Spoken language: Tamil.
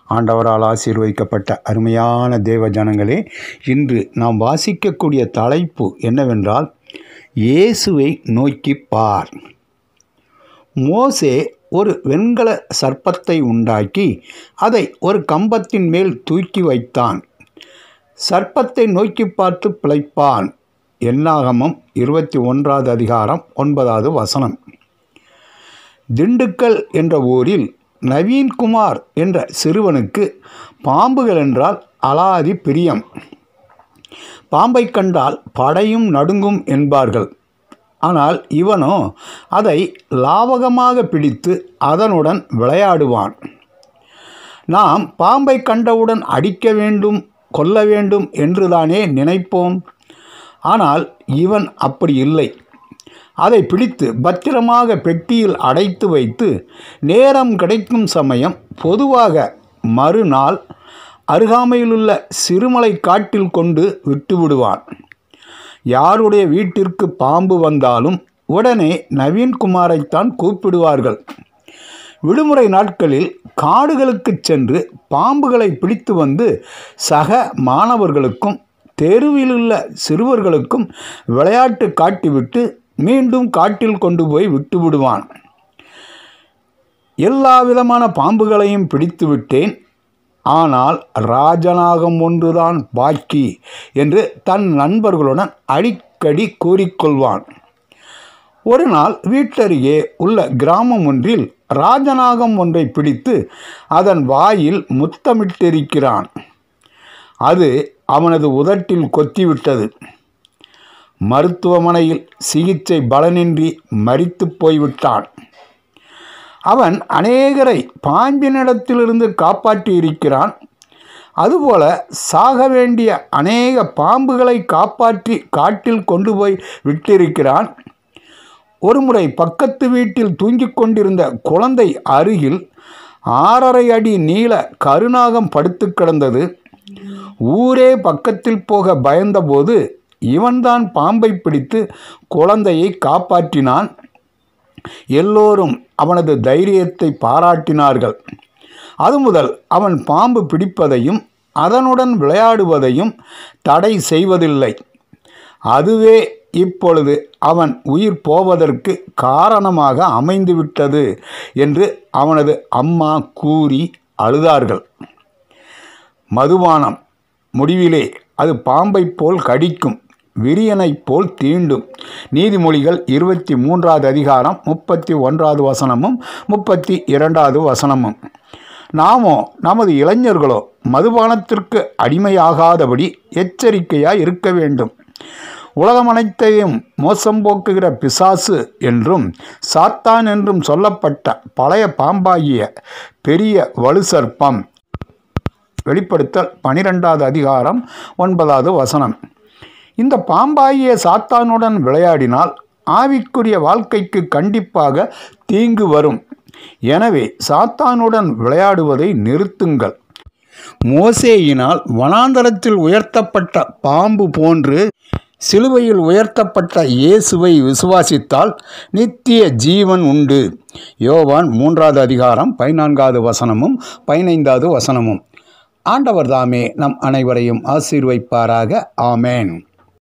ஆண்டவரால் ஆசீர்வதிக்கப்பட்ட அருமையான தேவ ஜனங்களே இன்று நாம் வாசிக்கக்கூடிய தலைப்பு என்னவென்றால் இயேசுவை நோக்கி பார் மோசே ஒரு வெண்கல சர்ப்பத்தை உண்டாக்கி அதை ஒரு கம்பத்தின் மேல் தூக்கி வைத்தான் சர்ப்பத்தை நோக்கி பார்த்து பிழைப்பான் என்னாகமம் இருபத்தி ஒன்றாவது அதிகாரம் ஒன்பதாவது வசனம் திண்டுக்கல் என்ற ஊரில் நவீன்குமார் என்ற சிறுவனுக்கு பாம்புகள் என்றால் அலாதி பிரியம் பாம்பை கண்டால் படையும் நடுங்கும் என்பார்கள் ஆனால் இவனோ அதை லாவகமாக பிடித்து அதனுடன் விளையாடுவான் நாம் பாம்பை கண்டவுடன் அடிக்க வேண்டும் கொல்ல வேண்டும் என்றுதானே நினைப்போம் ஆனால் இவன் அப்படி இல்லை அதை பிடித்து பத்திரமாக பெட்டியில் அடைத்து வைத்து நேரம் கிடைக்கும் சமயம் பொதுவாக மறுநாள் அருகாமையிலுள்ள சிறுமலை காட்டில் கொண்டு விட்டுவிடுவான் யாருடைய வீட்டிற்கு பாம்பு வந்தாலும் உடனே நவீன்குமாரைத்தான் கூப்பிடுவார்கள் விடுமுறை நாட்களில் காடுகளுக்கு சென்று பாம்புகளை பிடித்து வந்து சக மாணவர்களுக்கும் தெருவிலுள்ள சிறுவர்களுக்கும் விளையாட்டு காட்டிவிட்டு மீண்டும் காட்டில் கொண்டு போய் விட்டு விடுவான் எல்லா விதமான பாம்புகளையும் பிடித்து விட்டேன் ஆனால் ராஜநாகம் ஒன்றுதான் பாக்கி என்று தன் நண்பர்களுடன் அடிக்கடி கூறிக்கொள்வான் ஒரு நாள் வீட்டருகே உள்ள கிராமம் ஒன்றில் ராஜநாகம் ஒன்றை பிடித்து அதன் வாயில் முத்தமிட்டிருக்கிறான் அது அவனது உதட்டில் கொத்திவிட்டது மருத்துவமனையில் சிகிச்சை பலனின்றி மரித்து போய்விட்டான் அவன் அநேகரை பாம்பினிடத்திலிருந்து காப்பாற்றி இருக்கிறான் அதுபோல சாக வேண்டிய அநேக பாம்புகளை காப்பாற்றி காட்டில் கொண்டு போய் விட்டிருக்கிறான் ஒருமுறை பக்கத்து வீட்டில் தூங்கிக் கொண்டிருந்த குழந்தை அருகில் ஆறரை அடி நீள கருநாகம் படுத்து கிடந்தது ஊரே பக்கத்தில் போக பயந்தபோது இவன்தான் பாம்பை பிடித்து குழந்தையை காப்பாற்றினான் எல்லோரும் அவனது தைரியத்தை பாராட்டினார்கள் அது முதல் அவன் பாம்பு பிடிப்பதையும் அதனுடன் விளையாடுவதையும் தடை செய்வதில்லை அதுவே இப்பொழுது அவன் உயிர் போவதற்கு காரணமாக அமைந்துவிட்டது என்று அவனது அம்மா கூறி அழுதார்கள் மதுபானம் முடிவிலே அது பாம்பைப் போல் கடிக்கும் விரியனைப் போல் தீண்டும் நீதிமொழிகள் இருபத்தி மூன்றாவது அதிகாரம் முப்பத்தி ஒன்றாவது வசனமும் முப்பத்தி இரண்டாவது வசனமும் நாமோ நமது இளைஞர்களோ மதுபானத்திற்கு அடிமையாகாதபடி எச்சரிக்கையாய் இருக்க வேண்டும் உலகம் அனைத்தையும் மோசம் போக்குகிற பிசாசு என்றும் சாத்தான் என்றும் சொல்லப்பட்ட பழைய பாம்பாகிய பெரிய வலுசர்ப்பம் வெளிப்படுத்தல் பனிரெண்டாவது அதிகாரம் ஒன்பதாவது வசனம் இந்த பாம்பாகிய சாத்தானுடன் விளையாடினால் ஆவிக்குரிய வாழ்க்கைக்கு கண்டிப்பாக தீங்கு வரும் எனவே சாத்தானுடன் விளையாடுவதை நிறுத்துங்கள் மோசேயினால் வனாந்தரத்தில் உயர்த்தப்பட்ட பாம்பு போன்று சிலுவையில் உயர்த்தப்பட்ட இயேசுவை விசுவாசித்தால் நித்திய ஜீவன் உண்டு யோவான் மூன்றாவது அதிகாரம் பதினான்காவது வசனமும் பதினைந்தாவது வசனமும் ஆண்டவர் தாமே நம் அனைவரையும் ஆசீர்வைப்பாராக ஆமேன்